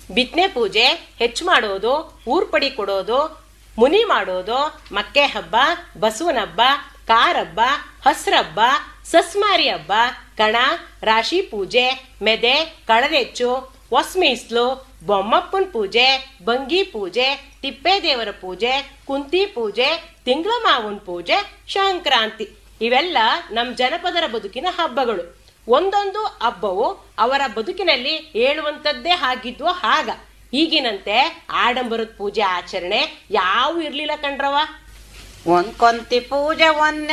ಬಿತ್ನೆ ಪೂಜೆ ಹೆಚ್ಚು ಮಾಡೋದು ಊರ್ಪಡಿ ಕೊಡೋದು ಮುನಿ ಮಾಡೋದು ಮಕ್ಕೆ ಹಬ್ಬ ಬಸವನ ಹಬ್ಬ ಕಾರಬ್ಬ ಹಸ್ರಬ್ಬ ಸಸ್ಮಾರಿ ಹಬ್ಬ ಕಣ ರಾಶಿ ಪೂಜೆ ಮೆದೆ ಕಳದೆಚ್ಚು ಹೊಸ್ಮೀಸ್ಲು ಬೊಮ್ಮಪ್ಪನ ಪೂಜೆ ಬಂಗಿ ಪೂಜೆ ತಿಪ್ಪೇದೇವರ ಪೂಜೆ ಕುಂತಿ ಪೂಜೆ ತಿಂಗಳ ಮಾವನ ಪೂಜೆ ಸಂಕ್ರಾಂತಿ ಇವೆಲ್ಲ ನಮ್ಮ ಜನಪದರ ಬದುಕಿನ ಹಬ್ಬಗಳು ಒಂದೊಂದು ಹಬ್ಬವು ಅವರ ಬದುಕಿನಲ್ಲಿ ಹೇಳುವಂಥದ್ದೇ ಆಗಿದ್ವು ಆಗ ಈಗಿನಂತೆ ಆಡಂಬರದ ಪೂಜೆ ಆಚರಣೆ ಯಾವ ಇರ್ಲಿಲ್ಲ ಕಣ್ರವ ಒಂದ್ ಕೊಂತಿ ಪೂಜೆ ಒಂದ್